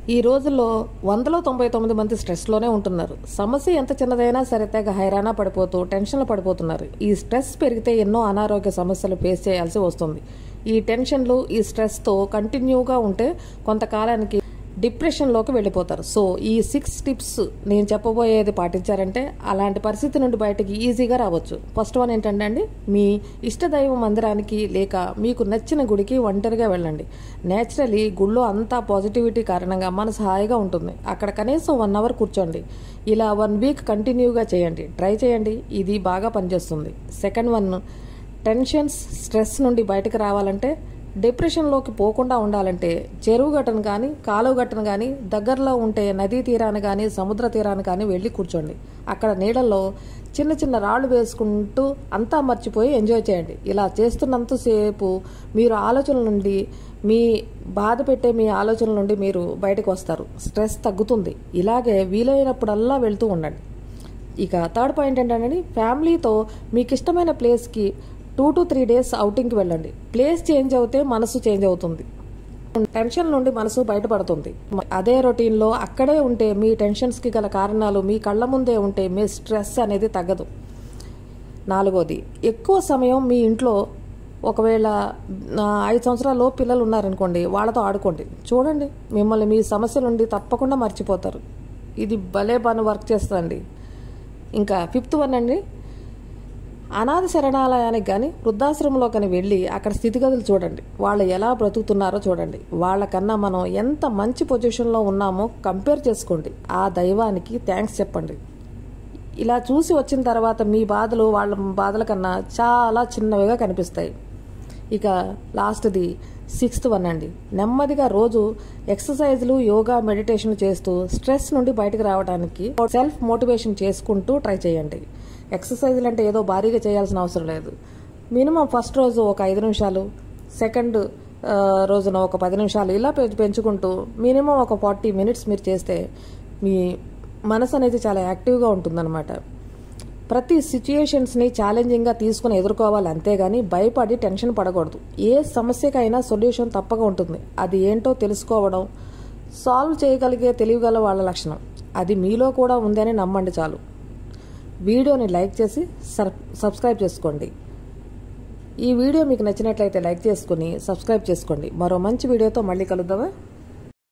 ఈ రోజుల్లో వందలో తొంభై తొమ్మిది మంది స్ట్రెస్లోనే ఉంటున్నారు సమస్య ఎంత చిన్నదైనా సరే తెగ హైరాణ పడిపోతూ టెన్షన్లు పడిపోతున్నారు ఈ స్ట్రెస్ పెరిగితే ఎన్నో అనారోగ్య సమస్యలు ఫేస్ చేయాల్సి వస్తుంది ఈ టెన్షన్లు ఈ స్ట్రెస్తో కంటిన్యూగా ఉంటే కొంతకాలానికి డిప్రెషన్లోకి వెళ్ళిపోతారు సో ఈ సిక్స్ టిప్స్ నేను చెప్పబోయేది పాటించారంటే అలాంటి పరిస్థితి నుండి బయటకి ఈజీగా రావచ్చు ఫస్ట్ వన్ ఏంటంటే అండి మీ ఇష్టదైవ మందిరానికి లేక మీకు నచ్చిన గుడికి ఒంటరిగా వెళ్ళండి నేచురలీ గుళ్ళో అంతా పాజిటివిటీ కారణంగా మనసు హాయిగా ఉంటుంది అక్కడ కనీసం వన్ అవర్ కూర్చోండి ఇలా వన్ వీక్ కంటిన్యూగా చేయండి ట్రై చేయండి ఇది బాగా పనిచేస్తుంది సెకండ్ వన్ టెన్షన్స్ స్ట్రెస్ నుండి బయటకు రావాలంటే డిప్రెషన్లోకి పోకుండా ఉండాలంటే చెరువు గట్టను కానీ కాలువ గట్టను కానీ దగ్గరలో ఉంటే నదీ తీరాన్ని కానీ సముద్ర తీరాన్ని కానీ వెళ్ళి కూర్చోండి అక్కడ నీళ్ళల్లో చిన్న చిన్న రాళ్ళు వేసుకుంటూ అంతా మర్చిపోయి ఎంజాయ్ చేయండి ఇలా చేస్తున్నంతసేపు మీరు ఆలోచనల నుండి మీ బాధ పెట్టే మీ ఆలోచనల నుండి మీరు బయటకు వస్తారు స్ట్రెస్ తగ్గుతుంది ఇలాగే వీలైనప్పుడల్లా వెళ్తూ ఉండండి ఇక థర్డ్ పాయింట్ ఏంటంటే ఫ్యామిలీతో మీకు ఇష్టమైన ప్లేస్కి టూ టు త్రీ డేస్ అవుటింగ్కి వెళ్ళండి ప్లేస్ చేంజ్ అవుతే మనసు చేంజ్ అవుతుంది టెన్షన్ నుండి మనసు బయటపడుతుంది అదే రొటీన్లో అక్కడే ఉంటే మీ టెన్షన్స్కి గల కారణాలు మీ కళ్ళ ముందే ఉంటే మీ స్ట్రెస్ అనేది తగ్గదు నాలుగోది ఎక్కువ సమయం మీ ఇంట్లో ఒకవేళ ఆ, ఐదు సంవత్సరాల్లో పిల్లలు ఉన్నారనుకోండి వాళ్ళతో ఆడుకోండి చూడండి మిమ్మల్ని మీ సమస్య నుండి తప్పకుండా మర్చిపోతారు ఇది భలే పని వర్క్ చేస్తుందండి ఇంకా ఫిఫ్త్ వన్ అండి అనాథ శరణాలయానికి కానీ వృద్ధాశ్రమంలో కానీ వెళ్ళి అక్కడ స్థితిగతులు చూడండి వాళ్ళు ఎలా బ్రతుకుతున్నారో చూడండి వాళ్ళకన్నా మనం ఎంత మంచి పొజిషన్లో ఉన్నామో కంపేర్ చేసుకోండి ఆ దైవానికి థ్యాంక్స్ చెప్పండి ఇలా చూసి వచ్చిన తర్వాత మీ బాధలు వాళ్ళ బాధల కన్నా చాలా చిన్నవిగా కనిపిస్తాయి ఇక లాస్ట్ది సిక్స్త్ వన్ అండి నెమ్మదిగా రోజు ఎక్సర్సైజ్లు యోగా మెడిటేషన్ చేస్తూ స్ట్రెస్ నుండి బయటకు రావడానికి సెల్ఫ్ మోటివేషన్ చేసుకుంటూ ట్రై చేయండి ఎక్సర్సైజ్లు అంటే ఏదో భారీగా చేయాల్సిన అవసరం లేదు మినిమం ఫస్ట్ రోజు ఒక ఐదు నిమిషాలు సెకండ్ ఆ, రోజున ఒక పది నిమిషాలు ఇలా పె- పెంచుకుంటూ మినిమం ఒక ఫార్టీ మినిట్స్ మీరు చేస్తే మీ మనసు అనేది చాలా యాక్టివ్గా ఉంటుందన్నమాట ప్రతి సిచ్యుయేషన్స్ని ఛాలెంజింగ్గా తీసుకుని ఎదుర్కోవాలి అంతేగాని భయపడి టెన్షన్ పడకూడదు ఏ సమస్యకైనా సొల్యూషన్ తప్పక ఉంటుంది అది ఏంటో తెలుసుకోవడం సాల్వ్ చేయగలిగే తెలియగల వాళ్ళ లక్షణం అది మీలో కూడా ఉందని నమ్మండి చాలు వీడియోని లైక్ చేసి సర్ సబ్స్క్రైబ్ చేసుకోండి ఈ వీడియో మీకు నచ్చినట్లయితే లైక్ చేసుకుని సబ్స్క్రైబ్ చేసుకోండి మరో మంచి వీడియోతో మళ్ళీ కలుద్దామా